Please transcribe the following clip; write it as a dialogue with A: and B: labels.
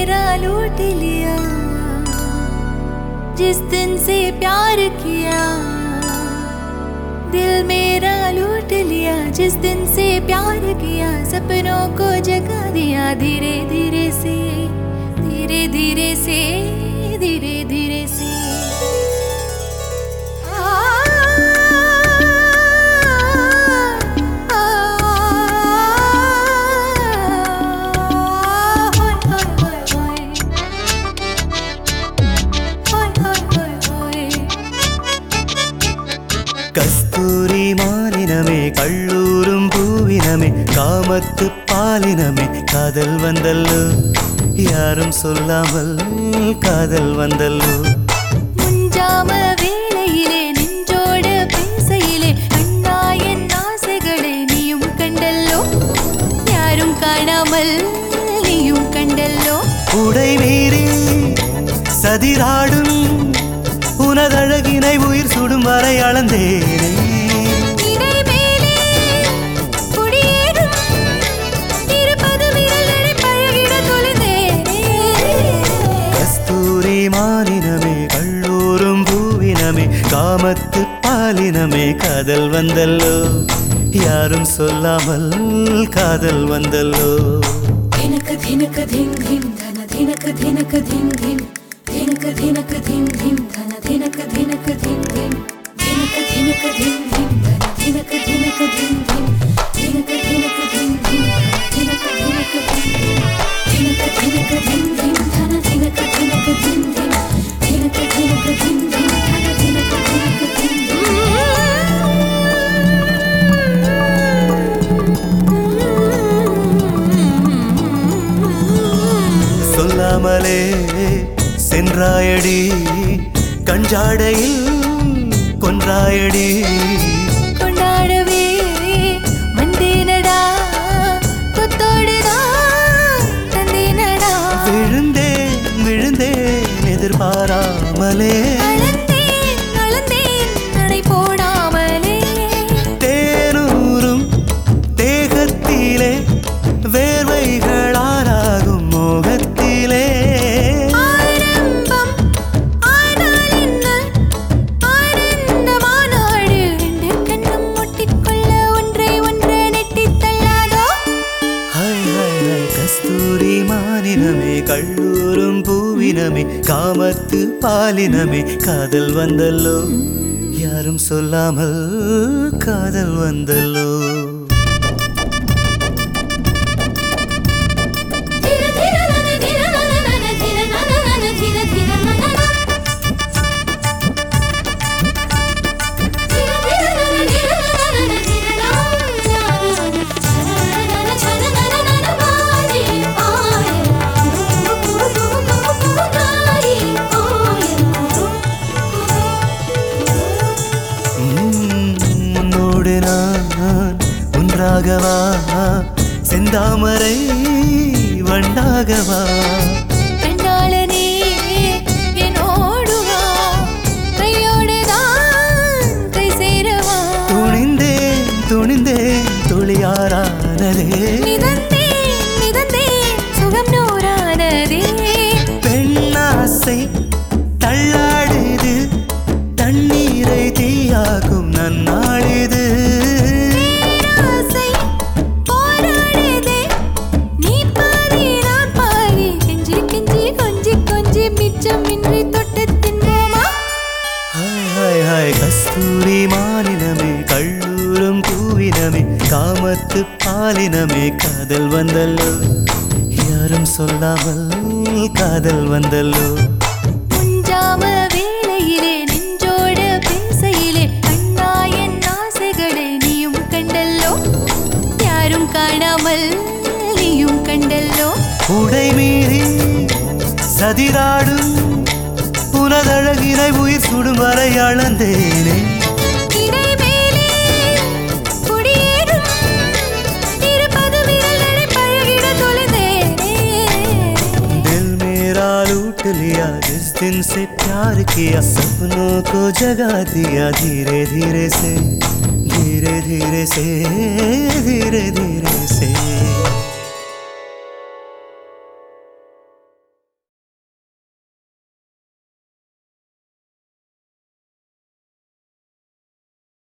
A: मेरा लूट लिया जिस दिन से प्यार किया दिल मेरा लूट लिया जिस दिन से प्यार किया सपनों को जगा दिया धीरे धीरे से धीरे धीरे से धीरे धीरे से
B: கஸ்தூரி மாலினமே கள்ளூரும் பூவினமே காமத்து பாலினமே காதல் வந்தல்லோ யாரும் சொல்லாமல் காதல் வந்தல்லோ
A: முஞ்சாம வேளையிலே நின்றோடு பேசையிலே அண்ணா என் ஆசைகளை நீயும் கண்டல்லோ யாரும் காணாமல் நீயும் கண்டல்லோ
B: உடை மீறி சதிராடும் உனதழகினை உயிர் சுடும் வரை அளந்தேனே
A: இடை மேலே குடியேறும் இருபது விரல்களை பழகிட தொலைந்தேனே
B: கஸ்தூரி மாலினமே கள்ளூரும் பூவினமே காமத்து பாலினமே காதல் வந்தல்லோ யாரும் சொல்லாமல் காதல் வந்தல்லோ
A: ధినక ధినక ధిం ధిం ధన ధినక ధినక ధిం ధిం ధినక ధినక ధిం ధిం ధన ధినక ధినక ధిం ధిం ధినక ధినక ధిం ధిం ధన ధినక ధినక ధిం ధిం ధినక ధినక ధిం ధిం ధన ధినక ధినక ధిం ధిం ధినక ధినక ధిం ధిం ధన ధినక ధినక ధిం ధిం ధినక ధినక ధిం ధిం ధన ధినక ధినక ధిం
B: சொல்லாமலே சென்றாயடி கஞ்சாடையில் கொன்றாயடி
A: கொண்டாடவே வந்தேனடா கொத்தோடுதான் தந்தேனடா
B: விழுந்தேன் விழுந்தேன் எதிர்பாராமலே
A: அளந்தேன் அளந்தேன் நடை போடாமலே
B: தேனூரும் தேகத்திலே வேர்வைகளாராகும் மோகத்திலே
A: ஆரம்பம் ஆனால் என்ன ஆனந்தமானாடு ரெண்டு கண்ணும் ஒட்டிக்கொள்ள ஒன்றை ஒன்று நெட்டித் தள்ளாதோ
B: ஹாய் ஹாய் ஹாய் கஸ்தூரி மானினமே கள்ளூரும் பூவினமே காமத்து பாலினமே காதல் வந்தல்லோ யாரும் சொல்லாமல் காதல் வந்தல்லோ
A: திர திர நன திர நன நன திர நன நன திர திர நன நன திர திர நன திர நன நன திர நன நன சன நன நன பாடி ஆயே குரு குரு குரு காரி ஆயே
B: உம், உன்னோடு நான் ஒன்றாகவா செந்தாமரை வண்டாகவா
A: கண்ணாளனே என்னோடு வா கையோடுதான் கை சேரவா
B: துணிந்தேன் துணிந்தேன் துளியாரானதே
A: மிதந்தேன் மிதந்தேன் சுகம் நூறானதே
B: பெண்ணாசை தள்ளாடுது தண்ணீரை தீயாக்கும் நன்னாளிது
A: ஆசை போராடுதே நீ பாதி நான் பாதி கெஞ்சி கெஞ்சி கொஞ்சி கொஞ்சி மிச்சமின்றி தொட்டு தின்போமா
B: ஹாய் ஹாய் ஹாய் கஸ்தூரி மாலினமே கள்ளூரும் பூவினமே காமத்து பாலினமே காதல் வந்தல்லோ யாரும் சொல்லாமல் காதல் வந்தல்லோ
A: முஞ்சாம வேளையிலே நின்றோடு பேசையிலே அண்ணா என் ஆசைகளை நீயும் கண்டல்லோ யாரும் காணாமல் நீயும் கண்டல்லோ
B: உடை மீறி சதிராடும் உனதழகினை உயிர் சுடும் வரை அளந்தேனே
A: இடை மேலே குடியேறும் இருபது விரல்களை பழகிட தொலைந்தேனே
B: दिल मेरा लूट लिया जिस दिन से प्यार किया सपनों को जगा दिया धीरे धीरे से धीरे धीरे से धीरे धीरे से